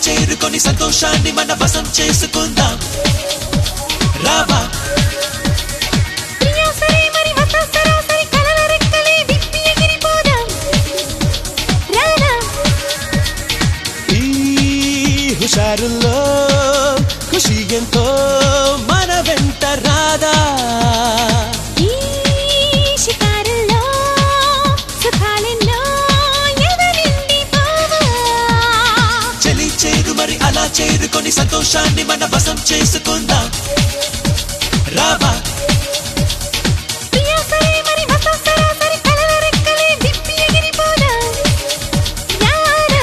చేరుకొని సంతోషాన్ని మన వశం చేసుకుందాం రావా ప్రియా సరే మరి మత సరాసరి కలల రెక్కలే విప్పి ఎగిరిపోదాం రారా ఈ హుషారుల్లో ఖుషి ఎంతో మన వెంట రాదా ఈ షికారుల్లో సుఖాలెన్నో ఎదరింది బావా చెలి చేరు మరి అలా చేరుకొని సంతోషాన్ని మన వశం చేసుకుందాం రావా ప్రియా సరే మరి మత సరాసరి కలల రెక్కలే విప్పి ఎగిరిపోదాం రారా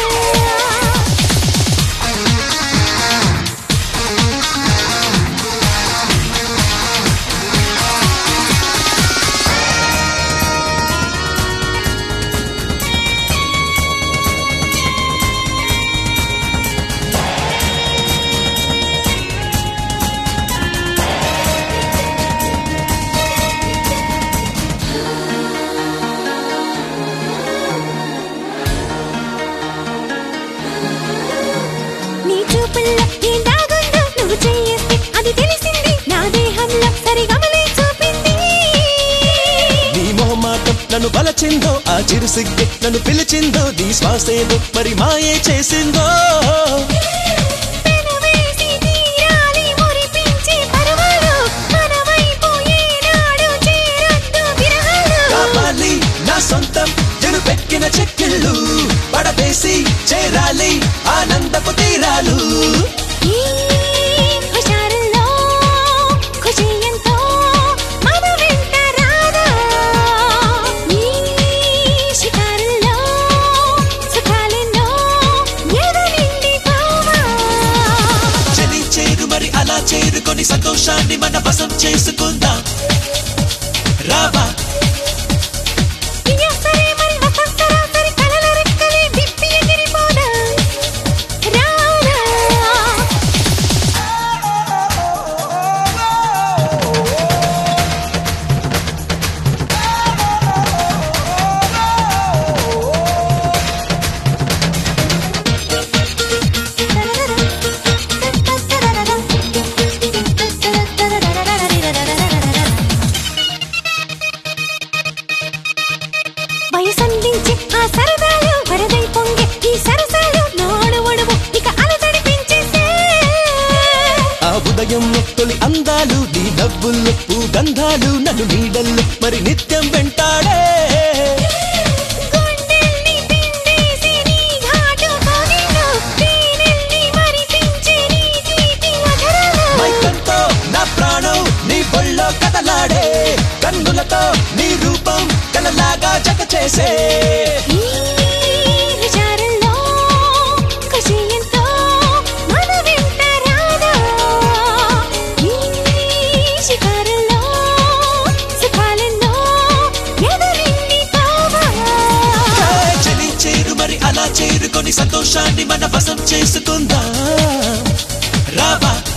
నీ చూపుల్లో ఏం దాగుందో నువ్వు చెయ్యేస్తే అది తెలిసింది నా దేహంలో సరిగమలే చూపింది నీ మొహమాటం నన్ను బలచిందో ఆ చిరు సిగ్గే నన్ను పిలిచిందో నీ శ్వాసేదో మరి మాయే చేసిందో పెనవేసి తీరాలి మురిపించే పరవలు మన వైపు ఏనాడు చేరొద్దు విరహాలు కావాలి నా సొంతం జరుపెక్కిన చెక్కిళ్ళు పడవేసి చేరాలి ఆనందపు తీరాలు ఈ హుషారుల్లో ఖుషి ఎంతో మన వెంట రాదా ఈ షికారుల్లో సుఖాలెన్నో ఎదరింది బావా చలి చేరు మరి అలా చేరుకొని సంతోషాన్ని మన వశం చేసుకుందాం రావా ప్రియా సరే మరి మత సరాసరి కలల రెక్కలే విప్పి ఎగిరిపోదాం రారా వయసందించి ఆ సరదాలు వరదై పొంగే ఈ సరసాలు నోడు ఒడువు ఇక అలజడి పెంచేసే ఆ ఉదయంలో తొలి అందాలు నీ డబ్బుల్లో గంధాలు నన్ను నీడల్లో మరి నిత్యం వెంటాడే గుండెల్ని పిండేసి నీ ఘాటు కోగిలో తేనెల్ని మరిపించే నీ తీపి మధురాలు మైకంతో నా ప్రాణం నీ బొళ్ళో కదలాడే కన్నులతో నీ రూపం కలలాగా జత చేసే ఈ హుషారుల్లో ఖుషి ఎంతో మన వెంట రాదా ఈ షికారుల్లో సుఖాలెన్నో ఎదరింది బావా చలి చేరు మరి అలా చేరుకొని సంతోషాన్ని మన వశం చేసుకుందాం రావా